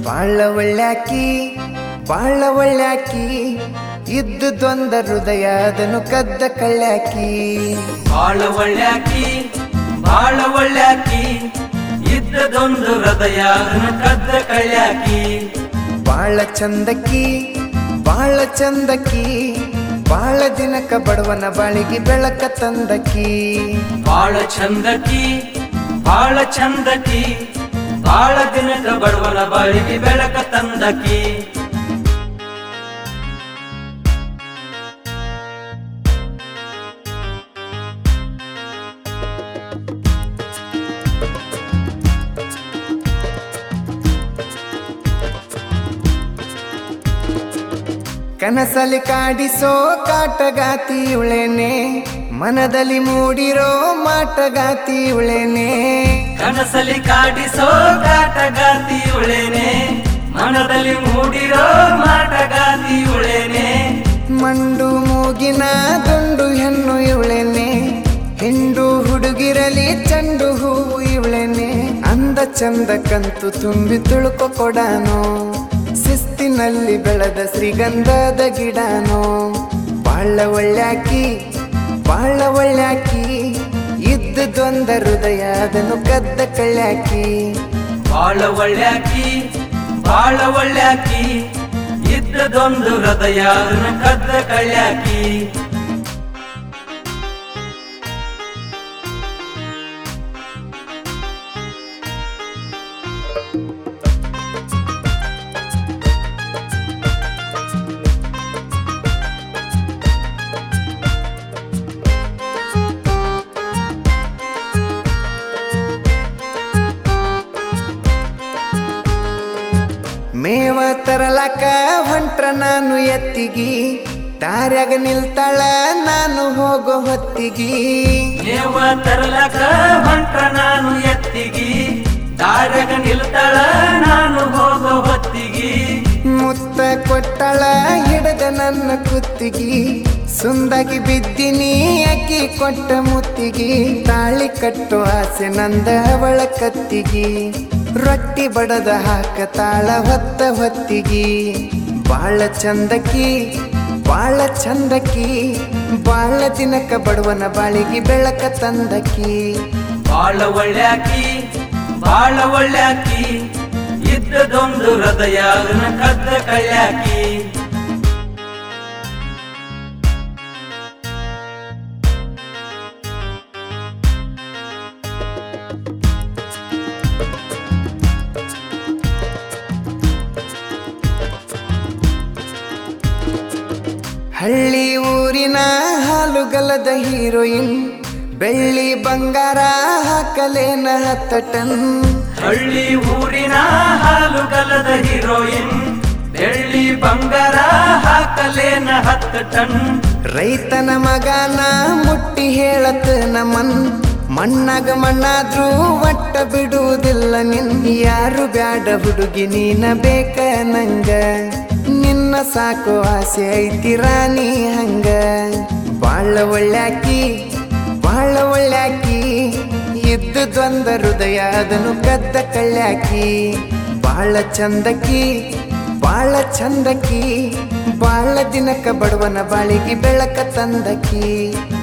ಬಾಳ ಒಳ್ಳ್ಯಾಕಿ ಬಾಳ ಒಳ್ಳ್ಯಾಕಿ ಇದ್ದುದೊಂದ ಹೃದಯ ಅದನ್ನು ಕದ್ದ ಕಳ್ಳ್ಯಾಕಿ ಬಾಳ ಒಳ್ಳ್ಯಾಕಿ ಬಾಳ ಒಳ್ಳ್ಯಾಕಿ ಇದ್ದದೊಂದು ಹೃದಯ ಅದನ್ನ ಕದ್ದ ಕಳ್ಯಾಕಿ ಬಾಳ ಚಂದಕಿ ಬಾಳ ಚಂದಕಿ ಬಾಳ ದಿನಕ ಬಡವನ ಬಾಳಿಗೆ ಬೆಳಕ ತಂದಕಿ ಬಾಳ ಚಂದಕಿ ಬಾಳ ಚಂದಕಿ ಬಾಳ ದಿನದ ಬಡವನ ಬಾಳಿಗೆ ಬೆಳಕ ತಂದಕಿ ಕನಸಲಿ ಕಾಡಿಸೋ ಕಾಟಗಾತಿ ಉಳೇನೆ ಮನದಲ್ಲಿ ಮೂಡಿರೋ ಮಾಟಗಾತಿ ಉಳೇನೆ ಕನಸಲಿ ಕಾಡಿಸೋ ಕಾಟಗಾತಿ ಉಳೇನೆ ಮನದಲ್ಲಿ ಮೂಡಿರೋ ಮಾಟಗಾತಿ ಉಳೇನೆ ಮಂಡು ಮೂಗಿನ ದುಂಡು ಹೆಣ್ಣು ಇವಳೆನೆ ಹಿಂಡು ಹುಡುಗಿರಲಿ ಚಂಡು ಹೂವು ಇವಳೆನೆ ಅಂದ ಚಂದ ಕಂತು ತುಂಬಿ ತುಳುಕೊ ಕೊಡಾನೋ ಶಿಸ್ತಿನಲ್ಲಿ ಬೆಳೆದ ಶ್ರೀಗಂಧದ ಗಿಡನೋ ಬಾಳ ಒಳ್ಳ್ಯಾಕಿ ಬಾಳ ಒಳ್ಳ್ಯಾಕಿ ಇದ್ದುದೊಂದ ಹೃದಯ ಅದನ್ನು ಕದ್ದ ಕಳ್ಳ್ಯಾಕಿ ಬಾಳ ಒಳ್ಳ್ಯಾಕಿ ಬಾಳ ಒಳ್ಳ್ಯಾಕಿ ಇದ್ದದೊಂದು ಹೃದಯ ಅದನ್ನ ಕದ್ದ ಕಳ್ಯಾಕಿ ಮೇವ ತರಲಕ ಹೊಂಟ್ರ ನಾನು ಎತ್ತಿಗಿ ದಾರ್ಯಾಗ ನಿಲ್ತಾಳ ನಾನು ಹೋಗೋ ಹೊತ್ತಿಗಿ ನೇವ ತರಲಕ ಹೊಂಟ್ರ ನಾನು ಎತ್ತಿಗಿ ದಾರ್ಯಾಗ ನಿಲ್ತಾಳ ನಾನು ಹೋಗೋ ಹೊತ್ತಿಗಿ ಮುತ್ತ ಕೊಟ್ಟಳ ಹಿಡದ ನನ್ನ ಕುತ್ತಿಗಿ ಸುಂದಾಗಿ ಬಿದ್ದಿನಿ ಅಕ್ಕಿ ಕೊಟ್ಟ ಮುತ್ತಿಗಿ ತಾಳಿ ಕಟ್ಟೋ ಆಸೆ ನಂದ ಅವಳ ಕತ್ತಿಗಿ ರೊಟ್ಟಿ ಬಡದ ಹಾಕ ತಾಳ ಹೊತ್ತ ಹೊತ್ತಿಗಿ ಬಾಳ ಚಂದಕಿ ಬಾಳ ಚಂದಕಿ ಬಾಳ ದಿನಕ ಬಡವನ ಬಾಳಿಗೆ ಬೆಳಕ ತಂದಕಿ ಬಾಳ ಒಳ್ಳ್ಯಾಕಿ ಬಾಳ ಒಳ್ಳ್ಯಾಕಿ ಇದ್ದದೊಂದು ಹೃದಯ ಅದನ್ನ ಕದ್ದ ಕಳ್ಯಾಕಿ ಹಳ್ಳಿ ಊರಿನ ಹಾಲುಗಲದ ಹೀರೋಯಿನ್ ಬೆಳ್ಳಿ ಬಂಗಾರ ಹಾಕಲೇನ ಹತ್ತ ಟನ್ ಹಳ್ಳಿ ಊರಿನ ಹಾಲುಗಲದ ಹೀರೋಯಿನ್ ಬೆಳ್ಳಿ ಬಂಗಾರ ಹಾಕಲೇನ ಹತ್ತು ಟನ್ ರೈತನ ಮಗನ ಮುಟ್ಟಿ ಹೇಳತ್ ನಮನ್ ಮಣ್ಣಾಗ ಮಣ್ಣಾದ್ರೂ ಒಟ್ಟ ಬಿಡುವುದಿಲ್ಲ ನಿನ್ ಯಾರು ಬ್ಯಾಡ ಹುಡುಗಿ ನೀನ ಬೇಕ ನಂಗ ನಿನ್ನ ಸಾಕು ಆಸೆ ಐತಿ ರಾಣಿ ಹಂಗ ಬಾಳ ಒಳ್ಳ್ಯಾಕಿ ಬಾಳ ಒಳ್ಳ್ಯಾಕಿ ಇದ್ದುದೊಂದ ಹೃದಯ ಅದನ್ನು ಕದ್ದ ಕಳ್ಳ್ಯಾಕಿ ಬಾಳ ಚಂದಕಿ ಬಾಳ ಚಂದಕಿ ಬಾಳ ದಿನಕ ಬಡವನ ಬಾಳಿಗೆ ಬೆಳಕ ತಂದಕಿ